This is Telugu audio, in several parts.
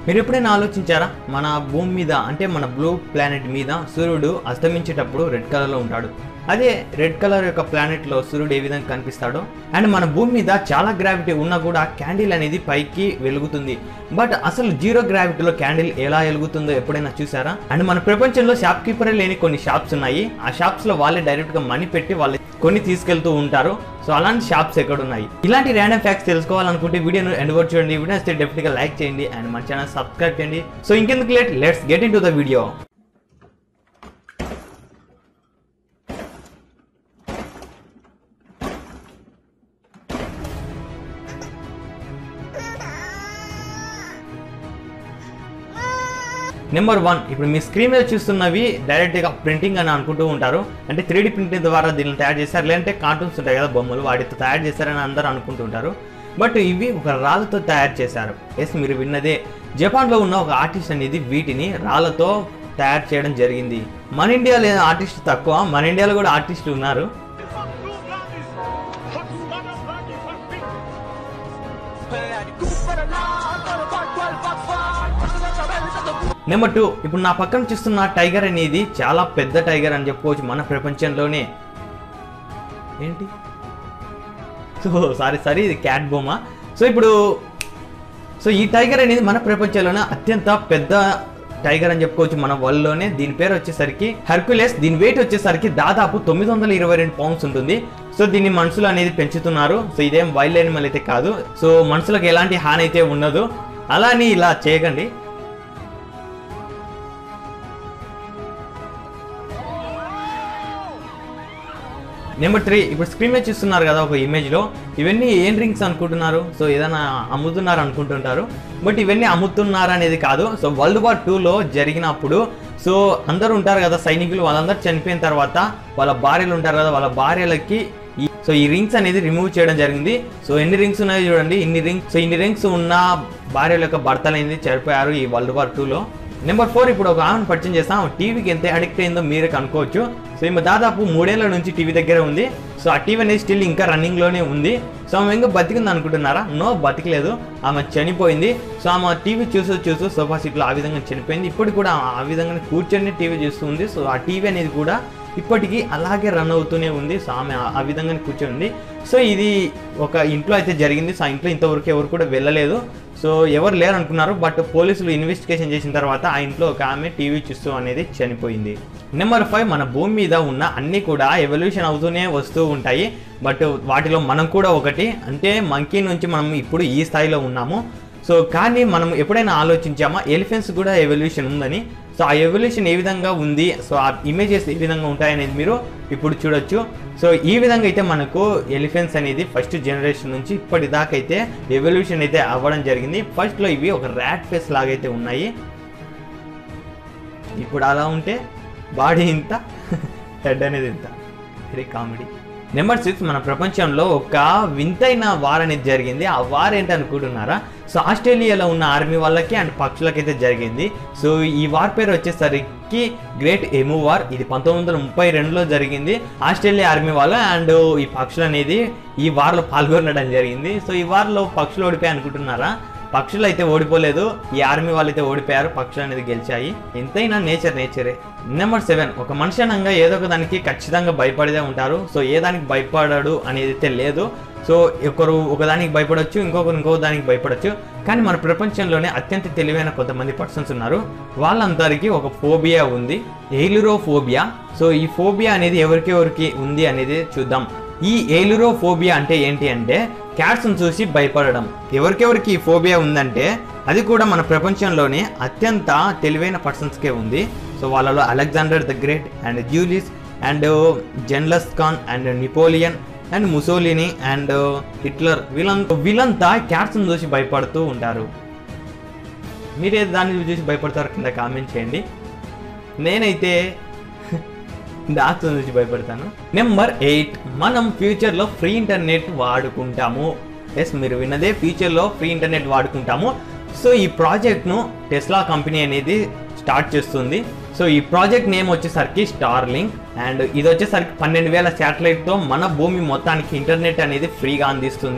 మీరు ఎప్పుడైనా ఆలోచించారా మన భూమి మీద అంటే మన బ్లూ ప్లానెట్ మీద సూర్యుడు అస్తమించేటప్పుడు రెడ్ కలర్లో ఉంటాడు అదే రెడ్ కలర్ యొక్క ప్లానెట్లో సూర్యుడు ఏ విధంగా కనిపిస్తాడో అండ్ మన భూమి మీద చాలా గ్రావిటీ ఉన్నా కూడా క్యాండిల్ అనేది పైకి వెలుగుతుంది బట్ అసలు జీరో గ్రావిటీలో క్యాండిల్ ఎలా వెలుగుతుందో ఎప్పుడైనా చూసారా అండ్ మన ప్రపంచంలో షాప్ కీపర్ లేని కొన్ని షాప్స్ ఉన్నాయి ఆ షాప్స్ లో వాళ్ళే డైరెక్ట్ గా మనీ పెట్టి వాళ్ళు కొన్ని తీసుకెళ్తూ ఉంటారు సో అలాంటి షాప్స్ ఎక్కడ ఉన్నాయి ఇలాంటి ర్యాండమ్ ఫ్యాక్ట్స్ తెలుసుకోవాలనుకుంటే వీడియోను ఎండ్ వరకు చూడండి వీడియో వస్తే డెఫినెట్ గా లైక్ చేయండి అండ్ మన ఛానల్ సబ్స్క్రైబ్ చేయండి సో ఇంకెందుకు late let's get into the video number one ఇప్పుడు మీ స్క్రీన్ మీద చూస్తున్నవి డైరెక్ట్గా ప్రింటింగ్ అని అనుకుంటూ ఉంటారు అంటే త్రీ ప్రింటింగ్ ద్వారా దీన్ని తయారు చేశారు లేదంటే కార్టూన్స్ ఉంటాయి కదా బొమ్మలు వాటితో తయారు చేశారని అందరూ అనుకుంటుంటారు బట్ ఇవి ఒక రాళ్ళతో తయారు చేశారు ఎస్ మీరు విన్నదే జపాన్లో ఉన్న ఒక ఆర్టిస్ట్ అనేది వీటిని రాళ్ళతో తయారు చేయడం జరిగింది మన ఇండియాలో ఆర్టిస్ట్ తక్కువ మన ఇండియాలో కూడా ఆర్టిస్టులు ఉన్నారు నెంబర్ టూ ఇప్పుడు నా పక్కన చూస్తున్న టైగర్ అనేది చాలా పెద్ద టైగర్ అని చెప్పుకోవచ్చు మన ప్రపంచంలోనే ఏంటి సో సారీ సారీ ఇది క్యాట్ బొమ్మ సో ఇప్పుడు సో ఈ టైగర్ అనేది మన ప్రపంచంలోనే అత్యంత పెద్ద టైగర్ అని చెప్పుకోవచ్చు మన వరల్డ్లోనే దీని పేరు వచ్చేసరికి హెర్కులెస్ దీని వెయిట్ వచ్చేసరికి దాదాపు తొమ్మిది వందల ఇరవై రెండు పౌండ్స్ ఉంటుంది సో దీన్ని మనుషులు అనేది పెంచుతున్నారు సో ఇదేం వైల్డ్ యానిమల్ అయితే కాదు సో మనుషులకు ఎలాంటి హాని అయితే ఉండదు అలా అని ఇలా చేయకండి నెంబర్ త్రీ ఇప్పుడు స్క్రీన్ మీద చూస్తున్నారు కదా ఒక ఇమేజ్లో ఇవన్నీ ఏం రింగ్స్ అనుకుంటున్నారు సో ఏదైనా అమ్ముతున్నారు అనుకుంటుంటారు బట్ ఇవన్నీ అమ్ముతున్నారు అనేది కాదు సో వరల్డ్ వార్ టూలో జరిగినప్పుడు సో అందరూ ఉంటారు కదా సైనికులు వాళ్ళందరూ చనిపోయిన తర్వాత వాళ్ళ భార్యలు ఉంటారు కదా వాళ్ళ భార్యలకి ఈ సో ఈ రింగ్స్ అనేది రిమూవ్ చేయడం జరిగింది సో ఎన్ని రింగ్స్ ఉన్నాయో చూడండి ఇన్ని రింగ్స్ సో ఇన్ని రింగ్స్ ఉన్న భార్యల యొక్క భర్తలు అనేది చనిపోయారు ఈ వరల్డ్ వార్ టూలో నెంబర్ ఫోర్ ఇప్పుడు ఒక ఆమెను పరిచయం చేస్తాం టీవీకి ఎంత అడిక్ట్ అయిందో మీరే కనుక్కోవచ్చు సో ఈమె దాదాపు మూడేళ్ల నుంచి టీవీ దగ్గర ఉంది సో ఆ టీవీ అనేది స్టిల్ ఇంకా రన్నింగ్లోనే ఉంది సో ఆమె ఇంకా బతికింది అనుకుంటున్నారా నో బతికలేదు ఆమె చనిపోయింది సో ఆమె టీవీ చూస్తూ చూస్తూ సోఫా సీట్లో ఆ విధంగా చనిపోయింది ఇప్పుడు కూడా ఆ విధంగా కూర్చొని టీవీ చూస్తుంది సో ఆ టీవీ అనేది కూడా ఇప్పటికీ అలాగే రన్ అవుతూనే ఉంది సో ఆమె ఆ- ఆ విధంగా కూర్చొని ఉంది సో ఇది ఒక ఇంట్లో అయితే జరిగింది సో ఆ ఇంట్లో ఇంతవరకు ఎవరు కూడా వెళ్ళలేదు సో ఎవరు లేరు అనుకున్నారు బట్ పోలీసులు ఇన్వెస్టిగేషన్ చేసిన తర్వాత ఆ ఇంట్లో ఒక ఆమె టీవీ చూస్తూ అనేది చనిపోయింది నెంబర్ ఫైవ్ మన భూమి మీద ఉన్న అన్నీ కూడా ఎవల్యూషన్ అవుతూనే వస్తూ ఉంటాయి బట్ వాటిలో మనం కూడా ఒకటి అంటే మంకీ నుంచి మనం ఇప్పుడు ఈ స్థాయిలో ఉన్నాము సో కానీ మనం ఎప్పుడైనా ఆలోచించామా ఎలిఫెంట్స్ కూడా ఎవల్యూషన్ ఉందని సో ఆ ఎవల్యూషన్ ఏ విధంగా ఉంది సో ఆ ఇమేజెస్ ఏ విధంగా ఉంటాయనేది మీరు ఇప్పుడు చూడొచ్చు సో ఈ విధంగా అయితే మనకు ఎలిఫెంట్స్ అనేది ఫస్ట్ జనరేషన్ నుంచి ఇప్పటిదాకా అయితే ఎవల్యూషన్ అయితే అవ్వడం జరిగింది ఫస్ట్లో ఇవి ఒక ర్యాట్ ఫేస్ లాగైతే ఉన్నాయి ఇప్పుడు అలా ఉంటే బాడీ ఇంత హెడ్ అనేది ఇంత వెరీ కామెడీ నెంబర్ సిక్స్ మన ప్రపంచంలో ఒక వింతైన వార్ అనేది జరిగింది ఆ వార్ ఏంటి అనుకుంటున్నారా సో ఆస్ట్రేలియాలో ఉన్న ఆర్మీ వాళ్ళకి అండ్ పక్షులకైతే జరిగింది సో ఈ వార్ పేరు వచ్చేసరికి గ్రేట్ ఎము వార్ ఇది పంతొమ్మిది వందల ముప్పై రెండులో జరిగింది ఆస్ట్రేలియా ఆర్మీ వాళ్ళు అండ్ ఈ పక్షులు అనేది ఈ వార్లో పాల్గొనడం జరిగింది సో ఈ వార్లో పక్షులు ఓడిపోయి అనుకుంటున్నారా పక్షులు అయితే ఓడిపోలేదు ఈ ఆర్మీ వాళ్ళు అయితే ఓడిపోయారు పక్షులు అనేది గెలిచాయి ఎంతైనా నేచర్ నేచరే నెంబర్ సెవెన్ ఒక మనిషి అనగా ఏదో ఒక దానికి ఖచ్చితంగా భయపడదే ఉంటారు సో ఏ దానికి భయపడడు అనేది అయితే లేదు సో ఒకరు ఒకదానికి భయపడవచ్చు ఇంకొకరు ఇంకొక దానికి భయపడవచ్చు కానీ మన ప్రపంచంలోనే అత్యంత తెలివైన కొంతమంది పర్సన్స్ ఉన్నారు వాళ్ళందరికీ ఒక ఫోబియా ఉంది ఎయిలురోఫోబియా సో ఈ ఫోబియా అనేది ఎవరికి ఎవరికి ఉంది అనేది చూద్దాం ఈ ఏలురోఫోబియా అంటే ఏంటి అంటే క్యాట్స్ను చూసి భయపడడం ఎవరికెవరికి ఈ ఫోబియా ఉందంటే అది కూడా మన ప్రపంచంలోనే అత్యంత తెలివైన పర్సన్స్కే ఉంది సో వాళ్ళలో Alexander the great and Julius and Genghis Khan and Napoleon and Mussolini and Hitler వీళ్ళంతా వీళ్ళంతా క్యాట్స్ను చూసి భయపడుతూ ఉంటారు మీరే దాన్ని చూసి భయపడతారు కింద కామెంట్ చేయండి నేనైతే డాక్స్ నుంచి భయపడతాను నెంబర్ ఎయిట్ మనం ఫ్యూచర్లో ఫ్రీ ఇంటర్నెట్ వాడుకుంటాము ఎస్ మీరు విన్నదే ఫ్యూచర్లో ఫ్రీ ఇంటర్నెట్ వాడుకుంటాము సో ఈ ప్రాజెక్ట్ను టెస్లా కంపెనీ అనేది స్టార్ట్ చేస్తుంది సో ఈ ప్రాజెక్ట్ నేమ్ వచ్చేసరికి స్టార్ లింక్ అండ్ ఇది వచ్చేసరికి పన్నెండు వేల శాటిలైట్తో మన భూమి మొత్తానికి ఇంటర్నెట్ అనేది ఫ్రీగా అందిస్తుంది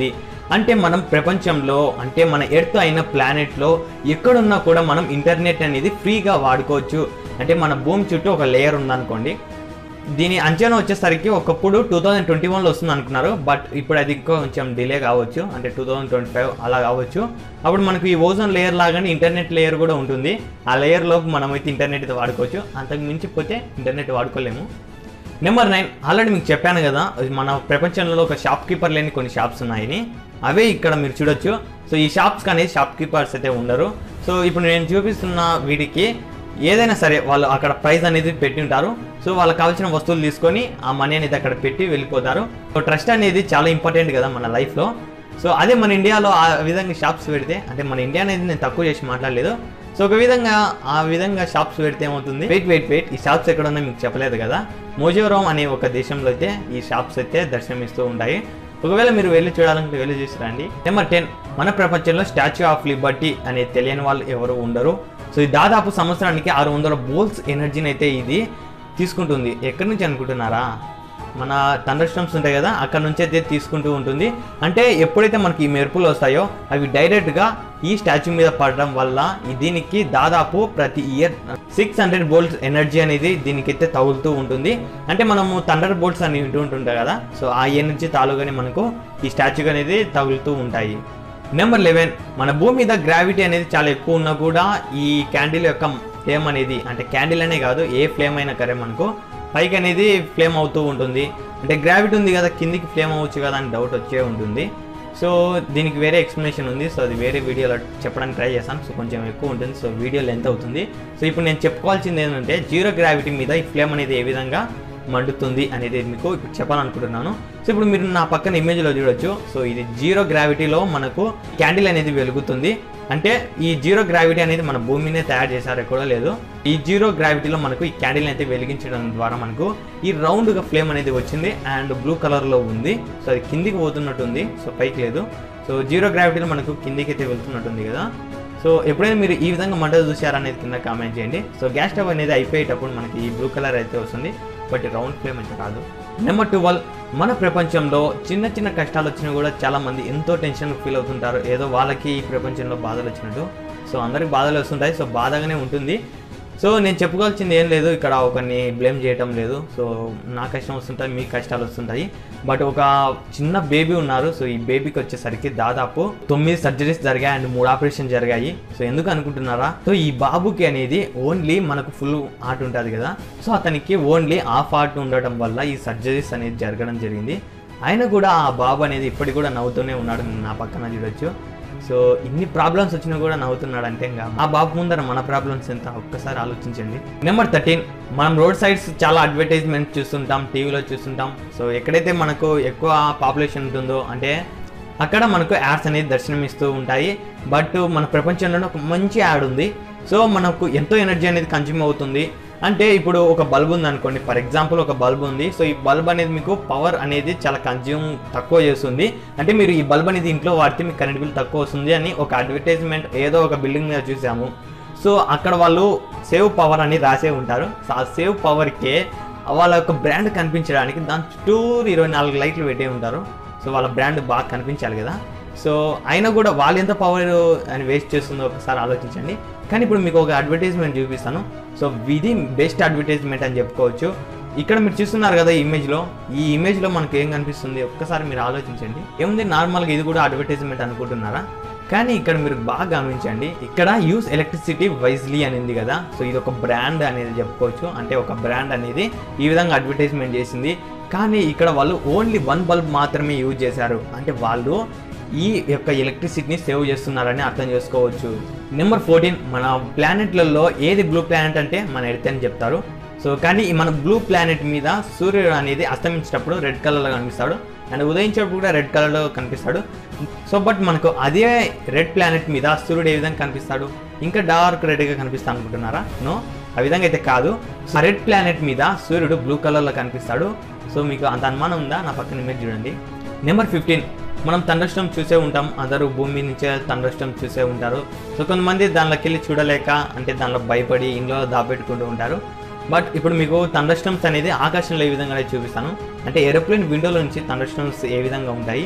అంటే మనం ప్రపంచంలో అంటే మన ఎర్త్ అయిన ప్లానెట్లో ఎక్కడున్నా కూడా మనం ఇంటర్నెట్ అనేది ఫ్రీగా వాడుకోవచ్చు అంటే మన భూమి చుట్టూ ఒక లేయర్ ఉందనుకోండి దీని అంచనా వచ్చేసరికి ఒకప్పుడు టూ థౌజండ్ ట్వంటీ వన్లో వస్తుంది అనుకున్నారు బట్ ఇప్పుడు అది ఇంకా కొంచెం డిలే కావచ్చు అంటే టూ థౌజండ్ ట్వంటీ ఫైవ్ అలా కావచ్చు అప్పుడు మనకు ఈ ఓజోన్ లేయర్ లాగానే ఇంటర్నెట్ లేయర్ కూడా ఉంటుంది ఆ లేయర్లోకి మనమైతే ఇంటర్నెట్ అయితే వాడుకోవచ్చు అంతకు మించిపోతే ఇంటర్నెట్ వాడుకోలేము నెంబర్ నైన్ ఆల్రెడీ మీకు చెప్పాను కదా మన ప్రపంచంలో ఒక షాప్ కీపర్ లేని కొన్ని షాప్స్ ఉన్నాయని అవే ఇక్కడ మీరు చూడొచ్చు సో ఈ షాప్స్ అనేది షాప్ కీపర్స్ అయితే ఉండరు సో ఇప్పుడు నేను చూపిస్తున్న వీడికి ఏదైనా సరే వాళ్ళు అక్కడ ప్రైస్ అనేది పెట్టి ఉంటారు సో వాళ్ళకి కావాల్సిన వస్తువులు తీసుకొని ఆ మనీ అనేది అక్కడ పెట్టి వెళ్ళిపోతారు సో ట్రస్ట్ అనేది చాలా ఇంపార్టెంట్ కదా మన లైఫ్లో సో అదే మన ఇండియాలో ఆ విధంగా షాప్స్ పెడితే అంటే మన ఇండియా అనేది నేను తక్కువ చేసి మాట్లాడలేదు సో ఒక విధంగా ఆ విధంగా షాప్స్ పెడితే ఏమవుతుంది వెయిట్ వెయిట్ వెయిట్ ఈ షాప్స్ ఎక్కడ ఉన్నాయో మీకు చెప్పలేదు కదా మోజోరోమ్ అనే ఒక దేశంలో అయితే ఈ షాప్స్ అయితే దర్శనమిస్తూ ఉంటాయి ఒకవేళ మీరు వెళ్ళి చూడాలంటే వెళ్ళి చూసి రండి నెంబర్ టెన్ మన ప్రపంచంలో స్టాచ్యూ ఆఫ్ లిబర్టీ అనే తెలియని వాళ్ళు ఎవరు ఉండరు సో ఇది దాదాపు సంవత్సరానికి ఆరు వందల బోల్స్ ఎనర్జీని అయితే ఇది తీసుకుంటుంది ఎక్కడి నుంచి అనుకుంటున్నారా మన థండర్ స్టమ్స్ ఉంటాయి కదా అక్కడ నుంచి అయితే తీసుకుంటూ ఉంటుంది అంటే ఎప్పుడైతే మనకి ఈ మెరుపులు వస్తాయో అవి డైరెక్ట్గా ఈ స్టాచ్యూ మీద పడడం వల్ల ఈ దీనికి దాదాపు ప్రతి year six hundred volts energy అనేది దీనికైతే తగులుతూ ఉంటుంది అంటే మనము థండర్ బోల్ట్స్ అని వింటూ ఉంటుంటాం కదా సో ఆ ఎనర్జీ తాలుగానే మనకు ఈ స్టాచ్యూ అనేది తగులుతూ ఉంటాయి నెంబర్ లెవెన్ మన భూమి మీద గ్రావిటీ అనేది చాలా ఎక్కువ ఉన్నా కూడా ఈ క్యాండిల్ యొక్క ఫ్లేమ్ అనేది అంటే క్యాండిల్ అనే కాదు ఏ ఫ్లేమ్ అయినా కరే మనకు పైకి అనేది ఫ్లేమ్ అవుతూ ఉంటుంది అంటే గ్రావిటీ ఉంది కదా కిందికి ఫ్లేమ్ అవ్వచ్చు కదా అని డౌట్ వచ్చే ఉంటుంది సో దీనికి వేరే ఎక్స్ప్లెనేషన్ ఉంది సో అది వేరే వీడియోలో చెప్పడానికి ట్రై చేస్తాను సో కొంచెం ఎక్కువ ఉంటుంది సో వీడియో లెంత్ అవుతుంది సో ఇప్పుడు నేను చెప్పుకోవాల్సింది ఏంటంటే జీరో గ్రావిటీ మీద ఈ ఫ్లేమ్ అనేది ఏ విధంగా మండుతుంది అనేది మీకు ఇప్పుడు చెప్పాలనుకుంటున్నాను సో ఇప్పుడు మీరు నా పక్కన ఇమేజ్లో చూడొచ్చు సో ఇది జీరో గ్రావిటీలో మనకు క్యాండిల్ అనేది వెలుగుతుంది అంటే ఈ జీరో గ్రావిటీ అనేది మన భూమినే తయారు చేశారు కూడా లేదు ఈ జీరో గ్రావిటీలో మనకు ఈ క్యాండిల్ అయితే వెలిగించడం ద్వారా మనకు ఈ రౌండ్గా ఫ్లేమ్ అనేది వచ్చింది అండ్ బ్లూ కలర్లో ఉంది సో అది కిందికి పోతున్నట్టుంది సో పైకి లేదు సో జీరో గ్రావిటీలో మనకు కిందికి అయితే వెళ్తున్నట్టుంది కదా సో ఎప్పుడైనా మీరు ఈ విధంగా మంట చూసారనేది కింద కామెంట్ చేయండి సో గ్యాస్ స్టవ్ అనేది అయిపోయేటప్పుడు మనకి ఈ బ్లూ కలర్ అయితే వస్తుంది బట్ రౌండ్ ఫ్లేమ్ అయితే కాదు నెంబర్ ట్వెల్వ్ మన ప్రపంచంలో చిన్న చిన్న కష్టాలు వచ్చినా కూడా చాలా మంది ఎంతో టెన్షన్ ఫీల్ అవుతుంటారు ఏదో వాళ్ళకి ఈ ప్రపంచంలో బాధలు వచ్చినట్టు సో అందరికి బాధలు వస్తుంటాయి సో బాధగానే ఉంటుంది సో నేను చెప్పుకోవాల్సింది ఏం లేదు ఇక్కడ ఒకరిని బ్లేమ్ చేయటం లేదు సో నా కష్టం వస్తుంటాయి మీ కష్టాలు వస్తుంటాయి బట్ ఒక చిన్న బేబీ ఉన్నారు సో ఈ బేబీకి వచ్చేసరికి దాదాపు తొమ్మిది సర్జరీస్ జరిగాయి అండ్ మూడు ఆపరేషన్ జరిగాయి సో ఎందుకు అనుకుంటున్నారా సో ఈ బాబుకి అనేది ఓన్లీ మనకు ఫుల్ ఆర్ట్ ఉంటుంది కదా సో అతనికి ఓన్లీ హాఫ్ ఆర్ట్ ఉండటం వల్ల ఈ సర్జరీస్ అనేది జరగడం జరిగింది ఆయన కూడా ఆ బాబు అనేది ఇప్పటికి కూడా నవ్వుతూనే ఉన్నాడు నా పక్కన చూడొచ్చు సో ఇన్ని ప్రాబ్లమ్స్ వచ్చినా కూడా నవ్వుతున్నాడు అంటే ఇంకా ఆ బాబు ముందర మన ప్రాబ్లమ్స్ ఎంత ఒక్కసారి ఆలోచించండి నెంబర్ థర్టీన్ మనం రోడ్ సైడ్స్ చాలా అడ్వర్టైజ్మెంట్ చూస్తుంటాం టీవీలో చూస్తుంటాం సో ఎక్కడైతే మనకు ఎక్కువ పాపులేషన్ ఉంటుందో అంటే అక్కడ మనకు యాడ్స్ అనేది దర్శనమిస్తూ ఉంటాయి బట్ మన ప్రపంచంలోనే ఒక మంచి యాడ్ ఉంది సో మనకు ఎంతో ఎనర్జీ అనేది కన్జ్యూమ్ అవుతుంది అంటే ఇప్పుడు ఒక బల్బ్ ఉంది అనుకోండి ఫర్ ఎగ్జాంపుల్ ఒక బల్బ్ ఉంది సో ఈ బల్బ్ అనేది మీకు పవర్ అనేది చాలా కన్జ్యూమ్ తక్కువ చేస్తుంది అంటే మీరు ఈ బల్బ్ అనేది ఇంట్లో వాడితే మీకు కరెంట్ బిల్ తక్కువ వస్తుంది అని ఒక అడ్వర్టైజ్మెంట్ ఏదో ఒక బిల్డింగ్ మీద చూసాము సో అక్కడ వాళ్ళు సేవ్ పవర్ అని రాసే ఉంటారు సో ఆ సేవ్ పవర్కే వాళ్ళ యొక్క బ్రాండ్ కనిపించడానికి దాని చుట్టూరు ఇరవై నాలుగు లైట్లు పెట్టే ఉంటారు సో వాళ్ళ బ్రాండ్ బాగా కనిపించాలి కదా సో అయినా కూడా వాళ్ళు ఎంత పవర్ అని వేస్ట్ చేస్తుందో ఒకసారి ఆలోచించండి కానీ ఇప్పుడు మీకు ఒక అడ్వర్టైజ్మెంట్ చూపిస్తాను సో ఇది బెస్ట్ అడ్వర్టైజ్మెంట్ అని చెప్పుకోవచ్చు ఇక్కడ మీరు చూస్తున్నారు కదా ఈ ఇమేజ్లో ఈ ఇమేజ్లో మనకి ఏం కనిపిస్తుంది ఒక్కసారి మీరు ఆలోచించండి ఏముంది నార్మల్గా ఇది కూడా అడ్వర్టైజ్మెంట్ అనుకుంటున్నారా కానీ ఇక్కడ మీరు బాగా గమనించండి ఇక్కడ యూస్ ఎలక్ట్రిసిటీ వైజ్లీ అని ఉంది కదా సో ఇది ఒక బ్రాండ్ అనేది చెప్పుకోవచ్చు అంటే ఒక బ్రాండ్ అనేది ఈ విధంగా అడ్వర్టైజ్మెంట్ చేసింది కానీ ఇక్కడ వాళ్ళు ఓన్లీ వన్ బల్బ్ మాత్రమే యూజ్ చేశారు అంటే వాళ్ళు ఈ యొక్క ఎలక్ట్రిసిటీని సేవ్ చేస్తున్నారని అర్థం చేసుకోవచ్చు నెంబర్ ఫోర్టీన్ మన ప్లానెట్లలో ఏది బ్లూ ప్లానెట్ అంటే మన ఎర్త్ అని చెప్తారు సో కానీ ఈ మన బ్లూ ప్లానెట్ మీద సూర్యుడు అనేది అస్తమించేటప్పుడు రెడ్ కలర్లో కనిపిస్తాడు అండ్ ఉదయించేటప్పుడు కూడా రెడ్ కలర్లో కనిపిస్తాడు సో బట్ మనకు అదే రెడ్ ప్లానెట్ మీద సూర్యుడు ఏ విధంగా కనిపిస్తాడు ఇంకా డార్క్ రెడ్గా కనిపిస్తా అనుకుంటున్నారా నో ఆ విధంగా అయితే కాదు ఆ రెడ్ ప్లానెట్ మీద సూర్యుడు బ్లూ కలర్లో కనిపిస్తాడు సో మీకు అంత అనుమానం ఉందా నా పక్కన మీరు చూడండి నెంబర్ ఫిఫ్టీన్ మనం తండ్రష్టం చూసే ఉంటాం అందరూ భూమి నుంచే తండ్రష్టం చూసే ఉంటారు సో కొంతమంది దానిలోకి వెళ్ళి చూడలేక అంటే దానిలో భయపడి ఇంట్లో దాపెట్టుకుంటూ ఉంటారు బట్ ఇప్పుడు మీకు తండర్స్టమ్స్ అనేది ఆకాశంలో ఏ విధంగా అనేది చూపిస్తాను అంటే ఏరోప్లేన్ విండోలో నుంచి తండర్స్టమ్స్ ఏ విధంగా ఉంటాయి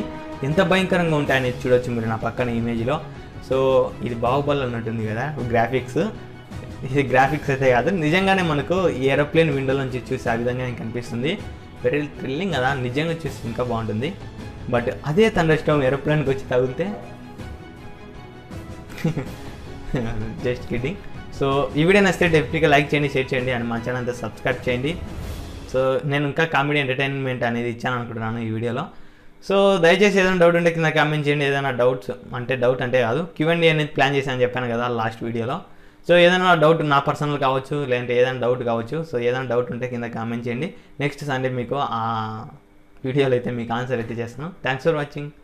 ఎంత భయంకరంగా ఉంటాయని చూడొచ్చు మీరు నా పక్కన ఇమేజ్లో సో ఇది బాహుబలి అన్నట్టుంది కదా గ్రాఫిక్స్ ఇది గ్రాఫిక్స్ అయితే కాదు నిజంగానే మనకు ఈ ఏరోప్లేన్ విండో నుంచి చూసి ఆ విధంగా నాకు కనిపిస్తుంది వెరీ థ్రిల్లింగ్ కదా నిజంగా చూసి ఇంకా బాగుంటుంది బట్ అదే తండ్రి స్టోమ్ ఏరోప్లేన్కి వచ్చి తగిలితే జస్ట్ కిడ్డింగ్ సో ఈ వీడియో నచ్చితే డెఫినెట్గా లైక్ చేయండి షేర్ చేయండి అండ్ మా ఛానల్ అంతా సబ్స్క్రైబ్ చేయండి సో నేను ఇంకా కామెడీ ఎంటర్టైన్మెంట్ అనేది ఇచ్చాను అనుకుంటున్నాను ఈ వీడియోలో సో దయచేసి ఏదైనా డౌట్ ఉంటే కింద కామెంట్ చేయండి ఏదైనా డౌట్స్ అంటే డౌట్ అంటే కాదు క్యూఎండి అనేది ప్లాన్ చేశాను చెప్పాను కదా లాస్ట్ వీడియోలో సో ఏదైనా డౌట్ నా పర్సనల్ కావచ్చు లేదంటే ఏదైనా డౌట్ కావచ్చు సో ఏదైనా డౌట్ ఉంటే కింద కామెంట్ చేయండి నెక్స్ట్ సండే మీకు ఆ వీడియోలో అయితే మీకు ఆన్సర్ అయితే చేస్తాను థ్యాంక్స్ ఫర్ వాచింగ్